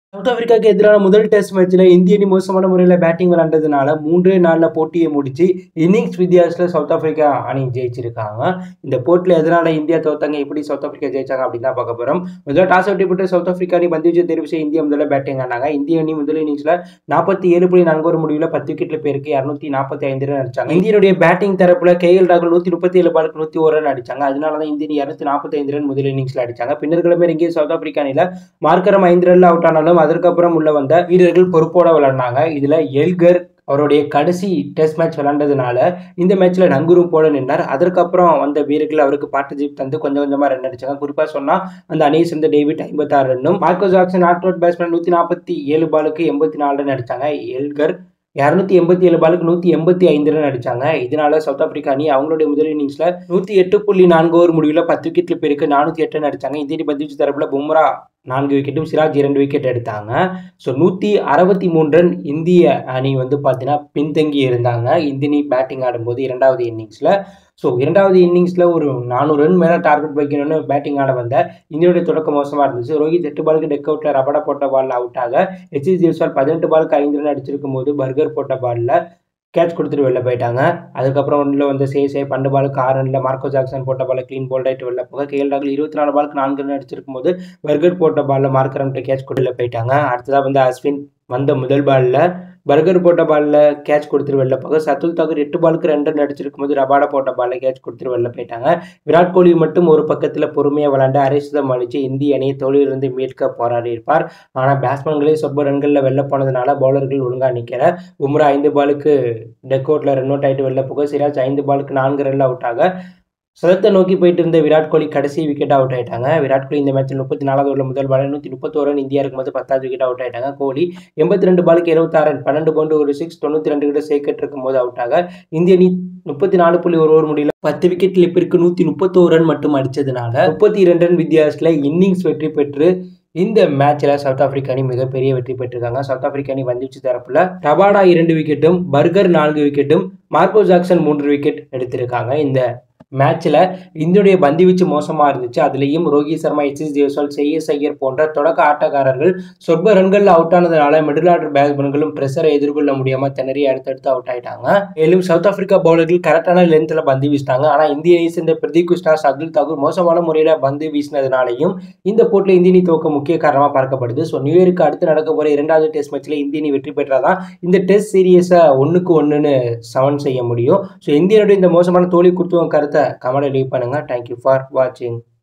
south ஆப்பிரிக்காவுக்கு எதிரான முதல் test மேட்ச்ல இந்திய அணி மோசமான முறையில் பேட்டிங் விளையாண்டதுனால மூன்றே நாளில் போட்டியை முடிச்சு இன்னிங்ஸ் வித்தியாசத்தில் சவுத் ஆப்பிரிக்கா அணி ஜெயிச்சிருக்காங்க இந்த போட்டியில் எதனால இந்தியா தோத்தாங்க எப்படி சவுத் ஆப்பிரிக்கா ஜெயிச்சாங்க அப்படின்னு தான் பார்க்க போகிறோம் முதல்ல டாஸ் வெற்றி பெற்று சவுத் ஆப்பிரிக்கா அணி பந்து வீச்சு தெரிவு செய்ய இந்தியா முதல்ல பேட்டிங் ஆனாங்க இந்திய அணி முதல் இன்னிங்ஸ்ல நாற்பத்தி ஏழு புள்ளி நான்கு ஒரு முடிவில் பத்து விக்கெட்ல பேருக்கு இரநூத்தி நாற்பத்தி ஐந்து ரன் அடிச்சாங்க இந்தியனுடைய பேட்டிங் தரப்புல கே எல் ராகுல் நூற்றி முப்பத்தி ஏழு பாலுக்கு நூற்றி ஒரு ரன் அடிச்சாங்க அதனால தான் இந்திய அணி இரநூத்தி நாற்பத்தி ஐந்து ரன் முதல் இன்னிங்ஸ்ல அடிச்சாங்க பின்னர் கிளம்பி இங்கே சவுத் ஆப்பிரிக்கா அணியில மார்க்கரம் ஐந்து ரன்ல அவுட் ஆனாலும் அதற்கப்புறம் உள்ள வந்த வீரர்கள் பொறுப்போட விளையாடினாங்க இதுல எல்கர் அவருடைய கடைசி டெஸ்ட் மேட்ச் விளையாண்டதுனால இந்த மேட்ச்ல நங்குரும் போல நின்றார் அதற்கப்புறம் வந்த வீரர்கள் அவருக்கு பார்ட்னர்ஷிப் தந்து கொஞ்சம் கொஞ்சமா ரன் அடிச்சாங்க குறிப்பா சொன்னா அந்த அணியை சேர்ந்த டேவிட் ஐம்பத்தாறு ரன்னும் Marco Jackson not out batsman நூத்தி நாற்பத்தி ஏழு பாலுக்கு எண்பத்தி நாலு ரன் அடிச்சாங்க எல்கர் இரநூத்தி எண்பத்தி ஏழு பாலுக்கு நூற்றி எண்பத்தி ஐந்து ரன் அடிச்சாங்க இதனால சவுத் ஆப்பிரிக்கா அணி அவங்களுடைய முதல் இன்னிங்ஸ்ல நூற்றி எட்டு புள்ளி நான்கு ஓவர் முடிவில் பத்து விக்கெட்ல பேருக்கு நானூற்றி எட்டு ரன் அடிச்சாங்க இந்திய பந்துவீச்சு தரப்புல பும்ரா நான்கு விக்கெட்டும் சிராஜ் இரண்டு விக்கெட் எடுத்தாங்க ஸோ நூற்றி அறுபத்தி மூணு ரன் இந்திய அணி வந்து பார்த்தீங்கன்னா பின்தங்கி இருந்தாங்க இந்திய அணி பேட்டிங் ஆடும்போது இரண்டாவது இன்னிங்ஸில் ஸோ இரண்டாவது இன்னிங்ஸில் ஒரு நானூறு ரன் மேலே டார்கெட் வைக்கணும்னு பேட்டிங் ஆட வந்த இந்தியோடைய தொடக்கம் மோசமாக இருந்துச்சு ரோஹித் எட்டு பாலுக்கு டெக் அவுட்டில் ரபடா போட்ட பாலில் அவுட் ஆக ஹெச்எஸ் ஜெய்ஸ்வால் பதினெட்டு பாலுக்கு ஐந்து ரன் அடிச்சிருக்கும் போது பர்கர் போட்ட பாலில் கேட்ச் கொடுத்துட்டு வெளில போயிட்டாங்க அதுக்கப்புறம் ஒன்றில் வந்து சே சே பண்டு பாலுக்கு ஆறு ரனில் மார்க்கோ ஜாக்சன் போட்ட பால் க்ளீன் போல்ட் ஆகிட்டு வெளில போக கேஎல் ராகுல் இருபத்தி நாலு பாலுக்கு நான்கு ரன் அடிச்சிருக்கும் போது பர்கர் போட்ட பாலில் மார்க்கரம்கிட்ட கேட்ச் கொடுத்து போயிட்டாங்க அடுத்ததாக வந்து அஸ்வின் வந்த முதல் பாலில் பர்கர் போட்ட பாலில் கேட்ச் கொடுத்துட்டு வெளில போக சத்துல் தாக்கூர் எட்டு பாலுக்கு ரெண்டு ரன் அடிச்சிருக்கும் போது ரபாடா போட்ட பாலில் கேட்ச் கொடுத்துட்டு வெளில போயிட்டாங்க விராட் கோலி மட்டும் ஒரு பக்கத்தில் பொறுமையாக விளாண்டு அரைசுதம் அடித்து இந்திய அணியை தோல்வியிலிருந்து மீட்க போராடி இருப்பார் ஆனால் பேட்ஸ்மேன்களே சொற்ப ரன்களில் வெளில போனதுனால பவுலர்கள் ஒழுங்காக நிற்கிற பும்ரா ஐந்து பாலுக்கு டெக் அவுட்டில் ரன் அவுட் ஆகிட்டு வெளில போக சிராஜ் ஐந்து பாலுக்கு நான்கு ரன்ல அவுட் ஆக சதத்தை நோக்கி போயிட்டு இருந்த விராட் கோலி கடைசி விக்கெட் அவுட் ஆயிட்டாங்க விராட் கோலி இந்த மேட்ச்சில் முப்பத்தி நாலாவது ஓவரில் முதல் பால் நூற்றி முப்பத்தோரு ரன் இந்தியா இருக்கும்போது பத்தாவது விக்கெட் அவுட் ஆயிட்டாங்க கோலி எண்பத்தி ரெண்டு பாலுக்கு எழுபத்தாறு ரன் பன்னெண்டு பவுண்டு ஒரு சிக்ஸ் தொண்ணூற்றி ரெண்டு கிட்ட சேர்க்கட் இருக்கும் போது அவுட் ஆக இந்திய அணி முப்பத்தி நாலு புள்ளி ஒரு ஓவர் முடியல பத்து விக்கெட் கிளிப்பிற்கு நூற்றி முப்பத்தோரு ரன் மட்டும் அடிச்சதுனால முப்பத்தி இரண்டு ரன் வித்தியாசத்தில் இன்னிங்ஸ் வெற்றி பெற்று இந்த மேட்ச்ல சவுத் ஆப்பிரிக்கா அணி மிகப்பெரிய வெற்றி பெற்றிருக்காங்க சவுத் ஆப்பிரிக்கா அணி வந்துச்சு தரப்புல ரபாடா இரண்டு விக்கெட்டும் பர்கர் நான்கு விக்கெட்டும் மார்க்கோ ஜாக்சன் மூன்று விக்கெட் எடுத்திருக்காங்க இந்த மேட்ச்சில் இந்தியுடைய பந்து வீச்சு மோசமாக இருந்துச்சு அதுலேயும் ரோஹித் சர்மா எச் எஸ் ஜெய்ஸ்வால் செய்யஸ் ஐயர் போன்ற தொடக்க ஆட்டக்காரர்கள் சொற்ப ரன்களில் அவுட் ஆனதுனால மிடில் ஆர்டர் பேட்ஸ்மேன்களும் ப்ரெஷரை எதிர்கொள்ள முடியாமல் திணறி அடுத்தடுத்து அவுட் ஆயிட்டாங்க மேலும் சவுத் ஆப்பிரிக்கா பவுலர்கள் கரெக்டான லென்த்தில் பந்து வீசினாங்க ஆனால் இந்திய அணி சேர்ந்த பிரதீப் கிருஷ்ணா சர்துல் தாக்கூர் மோசமான முறையில் பந்து வீசினதுனாலையும் இந்த போட்டியில் இந்திய அணி துவக்க முக்கிய காரணமாக பார்க்கப்படுது ஸோ நியூ இயருக்கு அடுத்து நடக்க போகிற இரண்டாவது டெஸ்ட் மேட்ச்சில் இந்திய அணி வெற்றி பெற்றாதான் இந்த டெஸ்ட் சீரியஸை ஒன்றுக்கு ஒன்றுன்னு சமன் செய்ய முடியும் ஸோ இந்தியனுடைய இந்த மோசமான தோல்வி கொடுத்தவங்க கருத்தை கமெண்ட் லீவ் பண்ணுங்கள் தேங்க்யூ ஃபார் வாட்சிங்